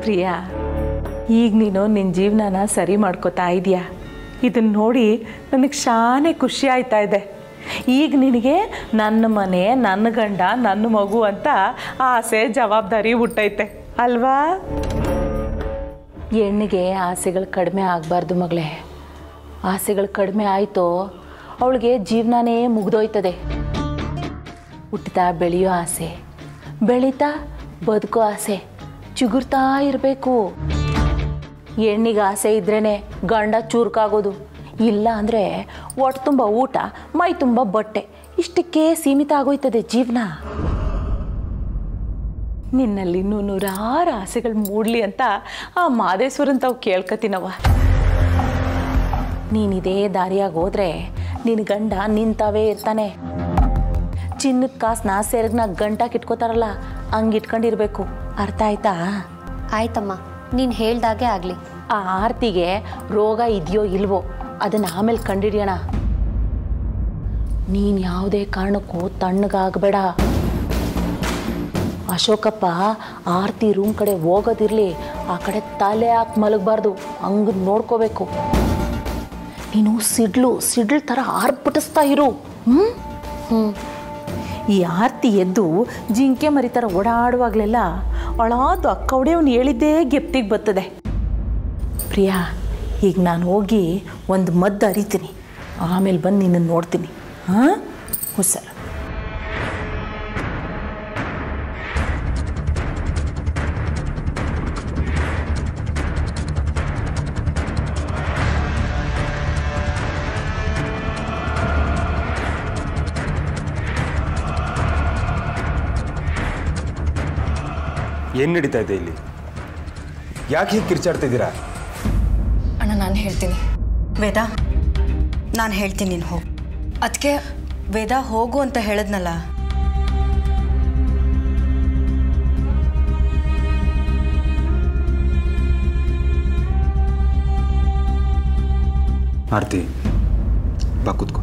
ಪ್ರಿಯಾ ಈಗ ನೀನು ನಿನ್ನ ಜೀವನನ ಸರಿ ಮಾಡ್ಕೋತಾ ಇದೀಯಾ ಇದನ್ನ ನೋಡಿ ನನಗೆ ಶಾನೆ ಖುಷಿ ಆಯ್ತಾ ಇದೆ ಈಗ ನಿನಗೆ ನನ್ನ ಮನೆ ನನ್ನ ಗಂಡ ನನ್ನ ಮಗು ಅಂತ ಆಸೆ ಜವಾಬ್ದಾರಿ ಹುಟ್ಟೈತೆ ಅಲ್ವಾ ಹೆಣ್ಣಿಗೆ ಆಸೆಗಳು ಕಡಿಮೆ ಆಗಬಾರ್ದು ಮಗಳೇ ಆಸೆಗಳು ಕಡಿಮೆ ಆಯಿತೋ ಅವಳಿಗೆ ಜೀವನನೇ ಮುಗ್ದೋಯ್ತದೆ ಹುಟ್ಟುತ್ತಾ ಬೆಳೆಯೋ ಆಸೆ ಬೆಳೀತಾ ಬದುಕೋ ಆಸೆ ಚಿಗುರ್ತಾ ಇರಬೇಕು ಹೆಣ್ಣಿಗೆ ಆಸೆ ಇದ್ರೇ ಗಂಡ ಚೂರ್ಕಾಗೋದು ಇಲ್ಲ ಅಂದರೆ ಒಟ್ಟು ತುಂಬ ಊಟ ಮೈ ತುಂಬ ಬಟ್ಟೆ ಇಷ್ಟಕ್ಕೆ ಸೀಮಿತ ಆಗೋಯ್ತದೆ ಜೀವನ ನಿನ್ನಲ್ಲಿ ಇನ್ನೂ ನೂರಾರು ಆಸೆಗಳು ಮೂಡಲಿ ಅಂತ ಆ ಮಾದೇಶ್ವರನ್ ತಾವು ಕೇಳ್ಕತೀನವ ನೀನಿದೇ ದಾರಿಯಾಗಿ ಹೋದ್ರೆ ನಿನ್ನ ಗಂಡ ನಿಂತಾವೇ ಇರ್ತಾನೆ ಚಿನ್ನದ ಕಾಸನ್ನ ಸೆರಗ್ನ ಗಂಟಾಕ್ ಇಟ್ಕೋತಾರಲ್ಲ ಹಂಗೆ ಇಟ್ಕೊಂಡಿರ್ಬೇಕು ಅರ್ಥ ಆಯ್ತಾ ಆಯ್ತಮ್ಮ ನೀನು ಹೇಳ್ದಾಗೆ ಆಗಲಿ ಆ ಆರ್ತಿಗೆ ರೋಗ ಇದೆಯೋ ಇಲ್ವೋ ಅದನ್ನ ಆಮೇಲೆ ಕಂಡಿಡಿಯೋಣ ನೀನು ಯಾವುದೇ ಕಾರಣಕ್ಕೂ ತಣ್ಣಗಾಗಬೇಡ ಅಶೋಕಪ್ಪ ಆರ್ತಿ ರೂಮ್ ಕಡೆ ಹೋಗೋದಿರ್ಲಿ ಆ ಕಡೆ ತಲೆ ಹಾಕಿ ಮಲಗಬಾರ್ದು ಹಂಗೆ ನೋಡ್ಕೋಬೇಕು ನೀನು ಸಿಡ್ಲು ಸಿಡ್ಲು ಥರ ಆರ್ಪಟಿಸ್ತಾ ಇರು ಹ್ಞೂ ಹ್ಞೂ ಈ ಆರ್ತಿ ಎದ್ದು ಜಿಂಕೆ ಮರಿ ಥರ ಓಡಾಡುವಾಗಲೆಲ್ಲ ಅಳಾದು ಅಕ್ಕ ಅವ್ನು ಹೇಳಿದ್ದೇ ಗೆಪ್ತಿಗೆ ಬರ್ತದೆ ಪ್ರಿಯಾ ಈಗ ನಾನು ಹೋಗಿ ಒಂದು ಮದ್ದು ಅರಿತೀನಿ ಆಮೇಲೆ ಬಂದು ನಿನ್ನನ್ನು ನೋಡ್ತೀನಿ ಹಾಂ ಹುಷಾರು ಏನು ನಡೀತಾ ಇದೆ ಇಲ್ಲಿ ಯಾಕೆ ಹೀಗೆ ಕಿರ್ಚಾಡ್ತಾ ಇದ್ದೀರಾ ಅಣ್ಣ ನಾನು ಹೇಳ್ತೀನಿ ವೇದ ನಾನು ಹೇಳ್ತೀನಿ ನೀನು ಹೋಗು ಅದಕ್ಕೆ ವೇದ ಹೋಗು ಅಂತ ಹೇಳಿದ್ನಲ್ಲ ಆರ್ತಿ ಬಾ ಕೂತ್ಕೋ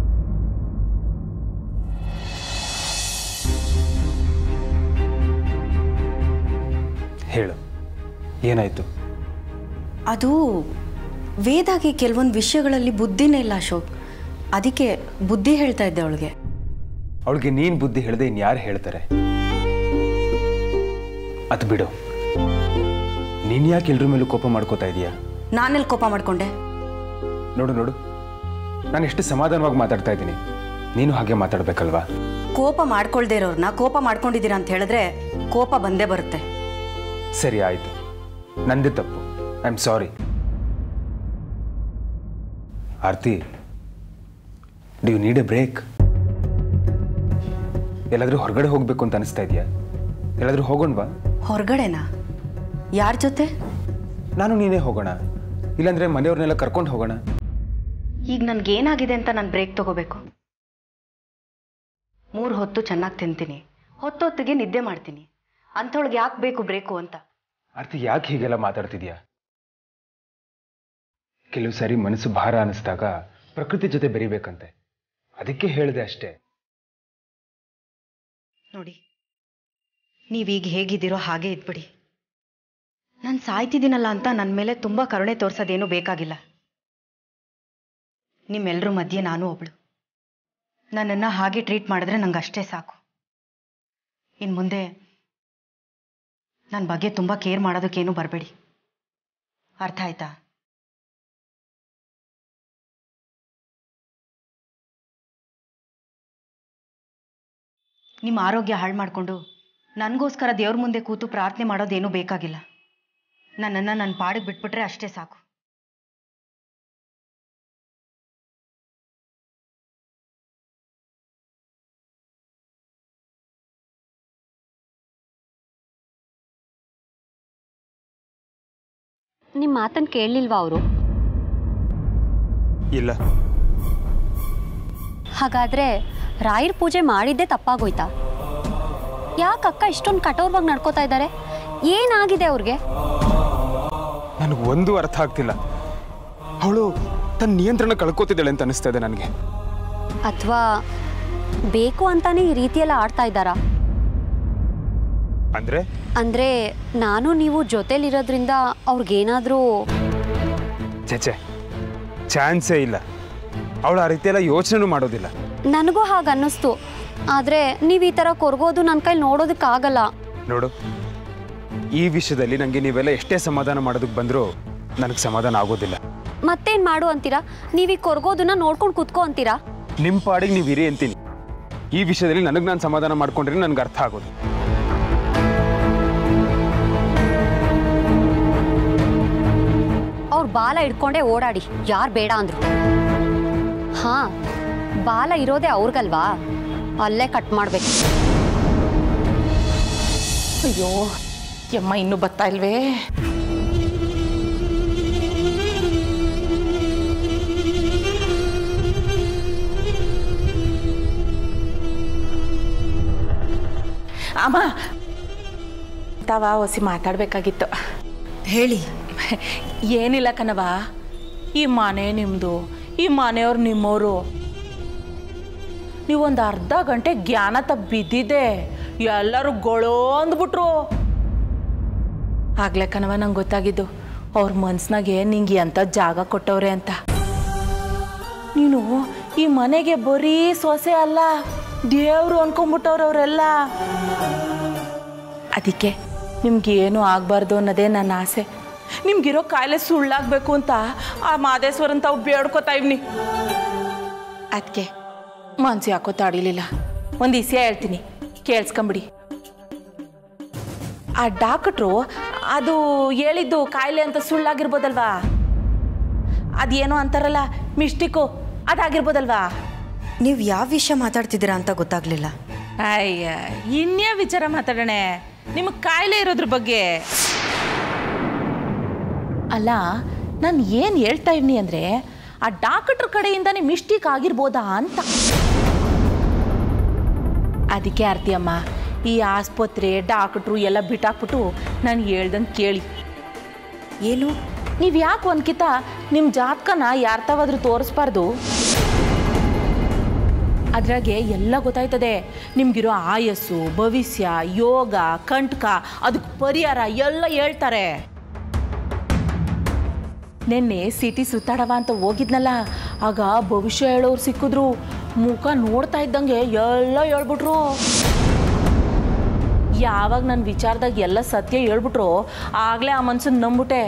ಹೇಳು ಏನಾಯ್ತು ಅದು ವೇದಾಗೆ ಕೆಲವೊಂದು ವಿಷಯಗಳಲ್ಲಿ ಬುದ್ಧಿನೇ ಇಲ್ಲ ಅಶೋಕ್ ಅದಕ್ಕೆ ಬುದ್ಧಿ ಹೇಳ್ತಾ ಇದ್ದೆ ಅವಳಿಗೆ ಅವಳಿಗೆ ನೀನು ಬುದ್ಧಿ ಹೇಳ್ದೆ ಇನ್ಯಾರು ಹೇಳ್ತಾರೆ ಅದು ಬಿಡು ನೀನು ಯಾಕೆ ಎಲ್ರ ಮೇಲೂ ಕೋಪ ಮಾಡ್ಕೋತಾ ಇದೀಯಾ ನಾನೆಲ್ಲಿ ಕೋಪ ಮಾಡ್ಕೊಂಡೆ ನೋಡು ನೋಡು ನಾನು ಎಷ್ಟು ಸಮಾಧಾನವಾಗಿ ಮಾತಾಡ್ತಾ ಇದ್ದೀನಿ ನೀನು ಹಾಗೆ ಮಾತಾಡ್ಬೇಕಲ್ವಾ ಕೋಪ ಮಾಡ್ಕೊಳ್ದೇ ಇರೋರ್ನ ಕೋಪ ಮಾಡ್ಕೊಂಡಿದ್ದೀರಾ ಅಂತ ಹೇಳಿದ್ರೆ ಕೋಪ ಬಂದೇ ಬರುತ್ತೆ ಸರಿ ಆಯಿತು ನಂದೇ ತಪ್ಪು I am sorry Aarti do you need a break ಎಲ್ಲಾದರೂ ಹೊರಗಡೆ ಹೋಗಬೇಕು ಅಂತ ಅನಿಸ್ತಾ ಇದೆಯಾ ಎಲ್ಲಾದರೂ ಹೋಗೋಣವಾ ಹೊರಗಡೆನಾ ಯಾರ ಜೊತೆ ನಾನು ನೀನೇ ಹೋಗೋಣ ಇಲ್ಲಾಂದ್ರೆ ಮನೆಯವ್ರನ್ನೆಲ್ಲ ಕರ್ಕೊಂಡು ಹೋಗೋಣ ಈಗ ನನ್ಗೇನಾಗಿದೆ ಅಂತ ನಾನು ಬ್ರೇಕ್ ತಗೋಬೇಕು ಮೂರು ಹೊತ್ತು ಚೆನ್ನಾಗಿ ತಿಂತೀನಿ ಹೊತ್ತೊತ್ತಿಗೆ ನಿದ್ದೆ ಮಾಡ್ತೀನಿ ಅಂಥೊಳಗೆ ಯಾಕೆ ಬೇಕು ಬ್ರೇಕು ಅಂತ ಆರ್ತಿ ಯಾಕೆ ಹೀಗೆಲ್ಲ ಮಾತಾಡ್ತಿದ್ಯಾ ಕೆಲವು ಸಾರಿ ಮನಸ್ಸು ಭಾರ ಅನಿಸ್ದಾಗ ಪ್ರಕೃತಿ ಜೊತೆ ಬೆರಿಬೇಕಂತೆ ಅದಕ್ಕೆ ಹೇಳಿದೆ ಅಷ್ಟೇ ನೋಡಿ ನೀವೀಗ ಹೇಗಿದ್ದೀರೋ ಹಾಗೆ ಇದ್ಬಿಡಿ ನಾನು ಸಾಯ್ತಿದ್ದೀನಲ್ಲ ಅಂತ ನನ್ನ ಮೇಲೆ ತುಂಬ ಕರುಣೆ ತೋರ್ಸೋದೇನೂ ಬೇಕಾಗಿಲ್ಲ ನಿಮ್ಮೆಲ್ಲರ ಮಧ್ಯೆ ನಾನು ಒಬ್ಳು ನನ್ನನ್ನು ಹಾಗೆ ಟ್ರೀಟ್ ಮಾಡಿದ್ರೆ ನಂಗೆ ಅಷ್ಟೇ ಸಾಕು ಇನ್ನು ಮುಂದೆ ನನ್ನ ಬಗ್ಗೆ ತುಂಬ ಕೇರ್ ಮಾಡೋದಕ್ಕೇನು ಬರಬೇಡಿ ಅರ್ಥ ಆಯ್ತಾ ನಿಮ್ಮ ಆರೋಗ್ಯ ಹಾಳು ಮಾಡಿಕೊಂಡು ನನಗೋಸ್ಕರ ದೇವ್ರ ಮುಂದೆ ಕೂತು ಪ್ರಾರ್ಥನೆ ಮಾಡೋದೇನೂ ಬೇಕಾಗಿಲ್ಲ ನನ್ನನ್ನು ನನ್ನ ಪಾಡಿಗೆ ಬಿಟ್ಬಿಟ್ರೆ ಅಷ್ಟೇ ಸಾಕು ನಿಮ್ಮ ಮಾತನ್ನು ಕೇಳಲಿಲ್ವಾ ಅವರು ಇಲ್ಲ ಹಾಗಾದ್ರೆ ರಾಯರ್ ಪೂಜೆ ಮಾಡಿದ್ದೇ ತಪ್ಪಾಗೋಯ್ತಾ ಯಾಕೆ ಅಕ್ಕ ಇಷ್ಟೊಂದು ಕಠೋರವಾಗಿ ನಡ್ಕೋತಾ ಇದ್ದಾರೆ ಏನಾಗಿದೆ ಅವ್ರಿಗೆ ನನಗೆ ಒಂದು ಅರ್ಥ ಆಗ್ತಿಲ್ಲ ಅವಳು ತನ್ನ ನಿಯಂತ್ರಣ ಕಳ್ಕೊತಿದ್ದಾಳೆ ಅಂತ ಅನಿಸ್ತಾ ಇದೆ ನನಗೆ ಅಥವಾ ಬೇಕು ಅಂತಾನೆ ಈ ರೀತಿಯೆಲ್ಲ ಆಡ್ತಾ ಇದ್ದಾರಾ ಅಂದ್ರೆ ಅಂದರೆ ನಾನು ನೀವು ಜೊತೆಲಿರೋದ್ರಿಂದ ಅವ್ರಿಗೇನಾದರೂ ಚೇಚೆ ಚಾನ್ಸೇ ಇಲ್ಲ ಅವಳು ಆ ರೀತಿ ಎಲ್ಲ ಯೋಚನೆ ಮಾಡೋದಿಲ್ಲ ನನಗೂ ಹಾಗೆ ಅನ್ನಿಸ್ತು ಆದರೆ ನೀವು ಈ ಥರ ಕೊರ್ಗೋದು ನನ್ನ ಕೈಲಿ ನೋಡೋದಕ್ಕಾಗಲ್ಲ ನೋಡು ಈ ವಿಷಯದಲ್ಲಿ ನನಗೆ ನೀವೆಲ್ಲ ಎಷ್ಟೇ ಸಮಾಧಾನ ಮಾಡೋದಕ್ಕೆ ಬಂದರೂ ನನಗೆ ಸಮಾಧಾನ ಆಗೋದಿಲ್ಲ ಮತ್ತೇನು ಮಾಡು ಅಂತೀರಾ ನೀವು ಈ ಕೊರ್ಗೋದನ್ನ ನೋಡ್ಕೊಂಡು ಕುತ್ಕೋ ಅಂತೀರಾ ನಿಮ್ಮ ಪಾಡಿಗೆ ನೀವು ಇರಿ ಅಂತೀನಿ ಈ ವಿಷಯದಲ್ಲಿ ನನಗೆ ನಾನು ಸಮಾಧಾನ ಮಾಡ್ಕೊಂಡ್ರೆ ನನಗೆ ಅರ್ಥ ಆಗೋದು ಅವ್ರ ಬಾಲ ಹಿಡ್ಕೊಂಡೇ ಓಡಾಡಿ ಯಾರು ಬೇಡ ಅಂದ್ರು ಹಾಂ ಬಾಲ ಇರೋದೇ ಅವ್ರಿಗಲ್ವಾ ಅಲ್ಲೇ ಕಟ್ ಮಾಡಬೇಕು ಅಯ್ಯೋ ಯಮ್ಮ ಇನ್ನೂ ಬರ್ತಾ ಇಲ್ವೇ ಅಮ್ಮ ತಾವ ಹೊಸಿ ಮಾತಾಡ್ಬೇಕಾಗಿತ್ತು ಹೇಳಿ ಏನಿಲ್ಲ ಕಣವ ಈ ಮನೆ ನಿಮ್ಮದು ಈ ಮನೆಯವ್ರು ನಿಮ್ಮವರು ನೀವೊಂದು ಅರ್ಧ ಗಂಟೆ ಜ್ಞಾನ ತಪ್ಪಿ ಬಿದ್ದಿದ್ದೆ ಎಲ್ಲರೂ ಗೊಳೋ ಅಂದ್ಬಿಟ್ರು ಆಗ್ಲೇ ಕಣವ ನಂಗೆ ಗೊತ್ತಾಗಿದ್ದು ಅವ್ರ ಮನ್ಸ್ನಾಗೆ ನಿಂಗೆ ಎಂಥ ಜಾಗ ಕೊಟ್ಟವ್ರೆ ಅಂತ ನೀನು ಈ ಮನೆಗೆ ಬರೀ ಸೊಸೆ ಅಲ್ಲ ದೇವ್ರು ಅನ್ಕೊಂಡ್ಬಿಟ್ಟವ್ರು ಅವರೆಲ್ಲ ಅದಕ್ಕೆ ನಿಮ್ಗೆ ಏನು ಆಗಬಾರ್ದು ಅನ್ನೋದೇ ನನ್ನ ಆಸೆ ನಿಮ್ಗಿರೋ ಕಾಯಿಲೆ ಸುಳ್ಳಾಗಬೇಕು ಅಂತ ಆ ಮಾದೇಶ್ವರನ್ ತಾವು ಬೇಡ್ಕೋತಾ ಇವ್ನಿ ಅದಕ್ಕೆ ಮನ್ಸು ಯಾಕೋ ತಾಡಿಲಿಲ್ಲ ಒಂದು ವಿಷಯ ಹೇಳ್ತೀನಿ ಕೇಳಿಸ್ಕೊಂಬಿಡಿ ಆ ಡಾಕ್ಟ್ರು ಅದು ಹೇಳಿದ್ದು ಕಾಯಿಲೆ ಅಂತ ಸುಳ್ಳಾಗಿರ್ಬೋದಲ್ವಾ ಅದೇನೋ ಅಂತಾರಲ್ಲ ಮಿಸ್ಟಿಕ್ಕು ಅದಾಗಿರ್ಬೋದಲ್ವಾ ನೀವು ಯಾವ ವಿಷಯ ಮಾತಾಡ್ತಿದ್ದೀರಾ ಅಂತ ಗೊತ್ತಾಗ್ಲಿಲ್ಲ ಅಯ್ಯ ಇನ್ಯಾ ವಿಚಾರ ಮಾತಾಡೋಣ ನಿಮಗೆ ಕಾಯಿಲೆ ಇರೋದ್ರ ಬಗ್ಗೆ ಅಲ್ಲ ನಾನು ಏನು ಹೇಳ್ತಾ ಇವ್ನಿ ಅಂದರೆ ಆ ಡಾಕ್ಟ್ರ್ ಕಡೆಯಿಂದಾನೇ ಮಿಸ್ಟೇಕ್ ಆಗಿರ್ಬೋದಾ ಅಂತ ಅದಕ್ಕೆ ಆರ್ತಿಯಮ್ಮ ಈ ಆಸ್ಪತ್ರೆ ಡಾಕ್ಟ್ರು ಎಲ್ಲ ಬಿಟ್ಟಾಕ್ಬಿಟ್ಟು ನಾನು ಹೇಳ್ದಂಗೆ ಕೇಳಿ ಏನು ನೀವು ಯಾಕೆ ಒಂದ್ಕಿತ ನಿಮ್ಮ ಜಾತಕನ ಯಾರ ತಾವಾದ್ರೂ ತೋರಿಸ್ಬಾರ್ದು ಅದ್ರಾಗೆ ಎಲ್ಲ ಗೊತ್ತಾಯ್ತದೆ ನಿಮ್ಗಿರೋ ಆಯಸ್ಸು ಭವಿಷ್ಯ ಯೋಗ ಕಂಟಕ ಅದಕ್ಕೆ ಪರಿಹಾರ ಎಲ್ಲ ಹೇಳ್ತಾರೆ ನಿನ್ನೆ ಸಿಟಿ ಸುತ್ತಾಡವ ಅಂತ ಹೋಗಿದ್ನಲ್ಲ ಆಗ ಭವಿಷ್ಯ ಹೇಳೋರು ಸಿಕ್ಕಿದ್ರು ಮುಖ ನೋಡ್ತಾ ಇದ್ದಂಗೆ ಎಲ್ಲ ಹೇಳ್ಬಿಟ್ರು ಯಾವಾಗ ನನ್ನ ವಿಚಾರದಾಗ ಎಲ್ಲ ಸತ್ಯ ಹೇಳ್ಬಿಟ್ರು ಆಗಲೇ ಆ ಮನ್ಸನ್ನ ನಂಬಿಟ್ಟೆ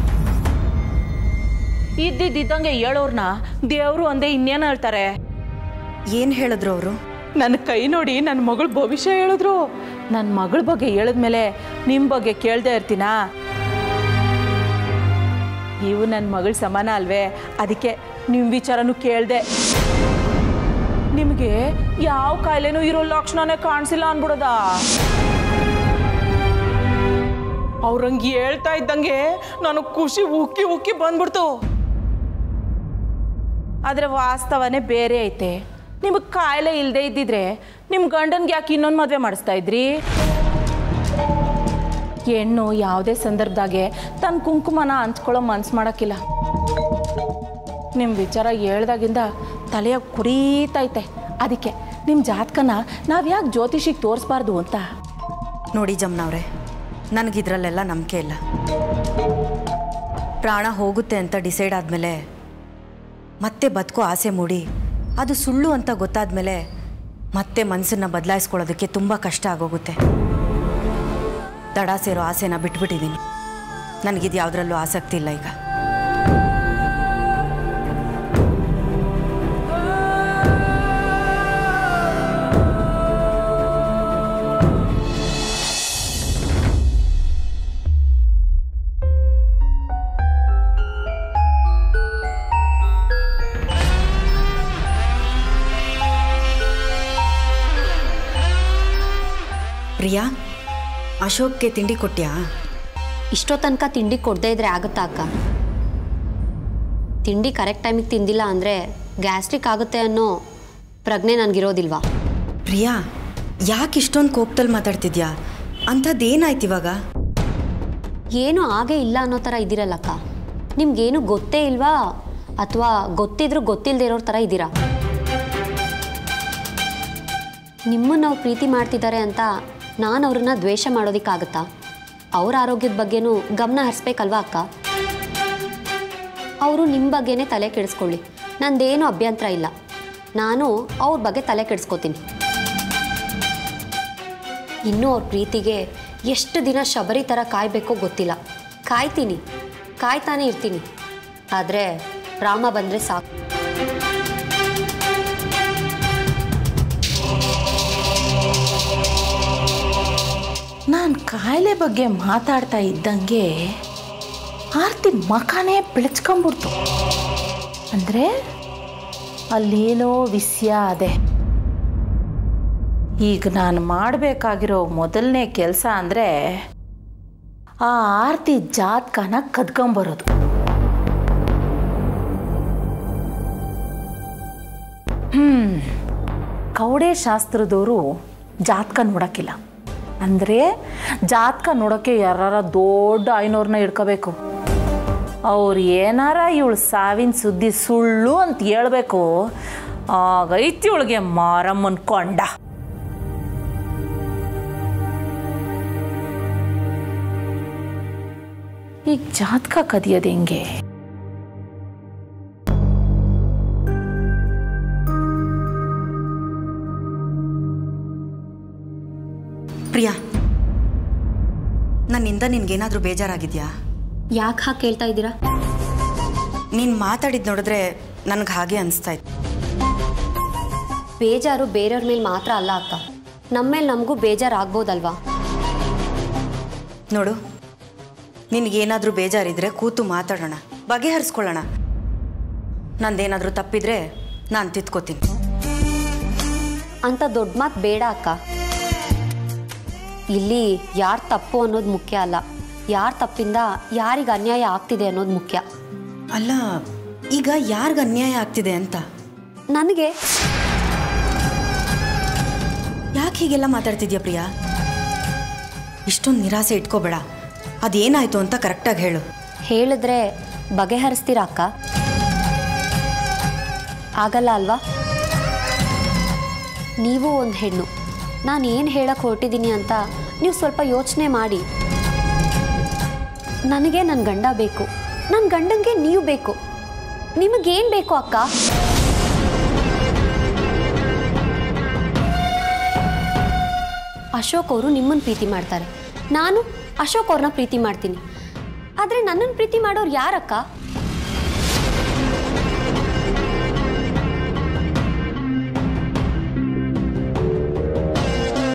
ಇದ್ದಿದ್ದಂಗೆ ಹೇಳೋರ್ನ ದೇವರು ಅಂದೆ ಇನ್ನೇನು ಹೇಳ್ತಾರೆ ಏನು ಹೇಳಿದ್ರು ಅವರು ನನ್ನ ಕೈ ನೋಡಿ ನನ್ನ ಮಗಳ ಭವಿಷ್ಯ ಹೇಳಿದ್ರು ನನ್ನ ಮಗಳ ಬಗ್ಗೆ ಹೇಳಿದ್ಮೇಲೆ ನಿಮ್ಮ ಬಗ್ಗೆ ಕೇಳ್ದೆ ಇರ್ತೀನಾ ನೀವು ನನ್ನ ಮಗಳ ಸಮಾನ ಅಲ್ವೇ ಅದಕ್ಕೆ ನಿಮ್ಮ ವಿಚಾರನೂ ಕೇಳಿದೆ ನಿಮಗೆ ಯಾವ ಕಾಯಿಲೆನೂ ಇರೋ ಲಕ್ಷಣನೇ ಕಾಣಿಸಿಲ್ಲ ಅನ್ಬಿಡೋದಾ ಅವ್ರಂಗೆ ಹೇಳ್ತಾ ಇದ್ದಂಗೆ ನನಗೆ ಖುಷಿ ಉಕ್ಕಿ ಉಕ್ಕಿ ಬಂದ್ಬಿಡ್ತು ಆದರೆ ವಾಸ್ತವನೇ ಬೇರೆ ಐತೆ ನಿಮಗೆ ಕಾಯಿಲೆ ಇಲ್ಲದೆ ಇದ್ದಿದ್ರೆ ನಿಮ್ಮ ಗಂಡನ್ಗೆ ಯಾಕೆ ಇನ್ನೊಂದು ಮದುವೆ ಮಾಡಿಸ್ತಾ ಇದ್ರಿ ಹೆಣ್ಣು ಯಾವುದೇ ಸಂದರ್ಭದಾಗೆ ತನ್ನ ಕುಂಕುಮನ ಹಂಚ್ಕೊಳ್ಳೋ ಮನ್ಸು ಮಾಡೋಕ್ಕಿಲ್ಲ ನಿಮ್ಮ ವಿಚಾರ ಹೇಳ್ದಾಗಿಂದ ತಲೆಯ ಕುರೀತೈತೆ ಅದಕ್ಕೆ ನಿಮ್ಮ ಜಾತಕನ ನಾವು ಯಾಕೆ ಜ್ಯೋತಿಷಿಗೆ ತೋರಿಸ್ಬಾರ್ದು ಅಂತ ನೋಡಿ ಜಮ್ನವ್ರೆ ನನಗಿದ್ರಲ್ಲೆಲ್ಲ ನಂಬಿಕೆ ಇಲ್ಲ ಪ್ರಾಣ ಹೋಗುತ್ತೆ ಅಂತ ಡಿಸೈಡ್ ಆದಮೇಲೆ ಮತ್ತೆ ಬದುಕೋ ಆಸೆ ಮೂಡಿ ಅದು ಸುಳ್ಳು ಅಂತ ಗೊತ್ತಾದ್ಮೇಲೆ ಮತ್ತೆ ಮನಸ್ಸನ್ನು ಬದಲಾಯಿಸ್ಕೊಳ್ಳೋದಕ್ಕೆ ತುಂಬ ಕಷ್ಟ ಆಗೋಗುತ್ತೆ ದಡ ಸೇರೋ ಆಸೆನ ಬಿಟ್ಬಿಟ್ಟಿದ್ದೀನಿ ನನಗಿದು ಯಾವುದ್ರಲ್ಲೂ ಆಸಕ್ತಿ ಇಲ್ಲ ಈಗ ಪ್ರಿಯಾ ಅಶೋಕ್ಗೆ ತಿಂಡಿ ಕೊಟ್ಯಾ ಇಷ್ಟೋ ತನಕ ತಿಂಡಿ ಕೊಡದೇ ಇದ್ರೆ ಆಗುತ್ತಾ ಅಕ್ಕ ತಿಂಡಿ ಕರೆಕ್ಟ್ ಟೈಮಿಗೆ ತಿಂದಿಲ್ಲ ಅಂದರೆ ಗ್ಯಾಸ್ಟ್ರಿಕ್ ಆಗುತ್ತೆ ಅನ್ನೋ ಪ್ರಜ್ಞೆ ನನಗಿರೋದಿಲ್ವಾ ಪ್ರಿಯಾ ಯಾಕೆ ಇಷ್ಟೊಂದು ಕೋಪದಲ್ಲಿ ಮಾತಾಡ್ತಿದ್ಯಾ ಅಂಥದ್ದೇನಾಯ್ತು ಇವಾಗ ಏನೂ ಆಗೇ ಇಲ್ಲ ಅನ್ನೋ ಥರ ಇದ್ದೀರಲ್ಲಕ್ಕ ನಿಮ್ಗೇನು ಗೊತ್ತೇ ಇಲ್ವಾ ಅಥವಾ ಗೊತ್ತಿದ್ರೂ ಗೊತ್ತಿಲ್ಲದೆ ಇರೋರ ಥರ ಇದ್ದೀರಾ ನಿಮ್ಮನ್ನು ಅವ್ರು ಪ್ರೀತಿ ಮಾಡ್ತಿದ್ದಾರೆ ಅಂತ ನಾನು ಅವ್ರನ್ನ ದ್ವೇಷ ಮಾಡೋದಕ್ಕಾಗತ್ತಾ ಅವ್ರ ಆರೋಗ್ಯದ ಬಗ್ಗೆನೂ ಗಮನ ಹರಿಸ್ಬೇಕಲ್ವಾ ಅಕ್ಕ ಅವರು ನಿಮ್ಮ ಬಗ್ಗೆನೇ ತಲೆ ಕೆಡಿಸ್ಕೊಳ್ಳಿ ನಂದೇನು ಅಭ್ಯಂತರ ಇಲ್ಲ ನಾನು ಅವ್ರ ಬಗ್ಗೆ ತಲೆ ಕೆಡಿಸ್ಕೋತೀನಿ ಇನ್ನೂ ಅವ್ರ ಪ್ರೀತಿಗೆ ಎಷ್ಟು ದಿನ ಶಬರಿ ಥರ ಕಾಯಬೇಕೋ ಗೊತ್ತಿಲ್ಲ ಕಾಯ್ತೀನಿ ಕಾಯ್ತಾನೆ ಇರ್ತೀನಿ ಆದರೆ ರಾಮ ಬಂದರೆ ಸಾಕು ನಾನು ಕಾಯಿಲೆ ಬಗ್ಗೆ ಮಾತಾಡ್ತಾ ಇದ್ದಂಗೆ ಆರ್ತಿ ಮಖನೇ ಬೆಳಚ್ಕೊಂಬಿಡ್ತು ಅಂದರೆ ಅಲ್ಲೇನೋ ವಿಷಯ ಅದೆ ಈಗ ನಾನು ಮಾಡಬೇಕಾಗಿರೋ ಮೊದಲನೇ ಕೆಲಸ ಅಂದರೆ ಆ ಆರ್ತಿ ಜಾತಕನ ಕದ್ಕೊಂಬರೋದು ಹ್ಮ್ ಕವಡೆ ಶಾಸ್ತ್ರದವರು ಜಾತಕ ನೋಡೋಕ್ಕಿಲ್ಲ ಅಂದರೆ ಜಾತಕ ನೋಡೋಕ್ಕೆ ಯಾರ ದೊಡ್ಡ ಐನೋರ್ನ ಇಡ್ಕೋಬೇಕು ಅವ್ರು ಏನಾರ ಇವಳು ಸಾವಿನ ಸುದ್ದಿ ಸುಳ್ಳು ಅಂತ ಹೇಳ್ಬೇಕು ಆಗೈತಿ ಇವಳಿಗೆ ಮಾರಮ್ಮನ್ ಕೊಂಡ ಈಗ ಜಾತಕ ಕದಿಯೋದು ಹೆಂಗೆ ಪ್ರಿಯಾ ನನ್ನಿಂದ ನಿನ್ಗೇನಾದರೂ ಬೇಜಾರಾಗಿದೆಯಾ ಯಾಕೆ ಹಾಗೆ ಕೇಳ್ತಾ ಇದ್ದೀರಾ ನೀನು ಮಾತಾಡಿದ್ ನೋಡಿದ್ರೆ ನನಗೆ ಹಾಗೆ ಅನಿಸ್ತಾ ಇತ್ತು ಬೇಜಾರು ಬೇರೆಯವ್ರ ಮೇಲೆ ಮಾತ್ರ ಅಲ್ಲ ಅಕ್ಕ ನಮ್ಮ ಮೇಲೆ ನಮಗೂ ಬೇಜಾರು ಆಗ್ಬೋದಲ್ವಾ ನೋಡು ನಿನಗೇನಾದರೂ ಬೇಜಾರಿದ್ರೆ ಕೂತು ಮಾತಾಡೋಣ ಬಗೆಹರಿಸ್ಕೊಳ್ಳೋಣ ನಂದೇನಾದರೂ ತಪ್ಪಿದ್ರೆ ನಾನು ತಿದ್ಕೋತೀನಿ ಅಂತ ದೊಡ್ಡ ಮಾತು ಬೇಡ ಅಕ್ಕ ಇಲ್ಲಿ ಯಾರು ತಪ್ಪು ಅನ್ನೋದು ಮುಖ್ಯ ಅಲ್ಲ ಯಾರ ತಪ್ಪಿಂದ ಯಾರಿಗೆ ಅನ್ಯಾಯ ಆಗ್ತಿದೆ ಅನ್ನೋದು ಮುಖ್ಯ ಅಲ್ಲ ಈಗ ಯಾರಿಗೆ ಅನ್ಯಾಯ ಆಗ್ತಿದೆ ಅಂತ ನನಗೆ ಯಾಕೆ ಹೀಗೆಲ್ಲ ಮಾತಾಡ್ತಿದ್ಯಾ ಪ್ರಿಯಾ ಇಷ್ಟೊಂದು ನಿರಾಸೆ ಇಟ್ಕೋಬೇಡ ಅದೇನಾಯ್ತು ಅಂತ ಕರೆಕ್ಟಾಗಿ ಹೇಳು ಹೇಳಿದ್ರೆ ಬಗೆಹರಿಸ್ತೀರಾ ಅಕ್ಕ ಆಗಲ್ಲ ಅಲ್ವಾ ನೀವು ಒಂದು ಹೆಣ್ಣು ನಾನು ಏನು ಹೇಳಕ್ಕೆ ಹೊರಟಿದ್ದೀನಿ ಅಂತ ನೀವು ಸ್ವಲ್ಪ ಯೋಚನೆ ಮಾಡಿ ನನಗೆ ನನ್ನ ಗಂಡ ಬೇಕು ನನ್ನ ಗಂಡಂಗೆ ನೀವು ಬೇಕು ನಿಮಗೇನು ಬೇಕು ಅಕ್ಕ ಅಶೋಕ್ ಅವರು ನಿಮ್ಮನ್ನು ಪ್ರೀತಿ ಮಾಡ್ತಾರೆ ನಾನು ಅಶೋಕ್ ಅವ್ರನ್ನ ಪ್ರೀತಿ ಮಾಡ್ತೀನಿ ಆದರೆ ನನ್ನನ್ನು ಪ್ರೀತಿ ಮಾಡೋರು ಯಾರಕ್ಕ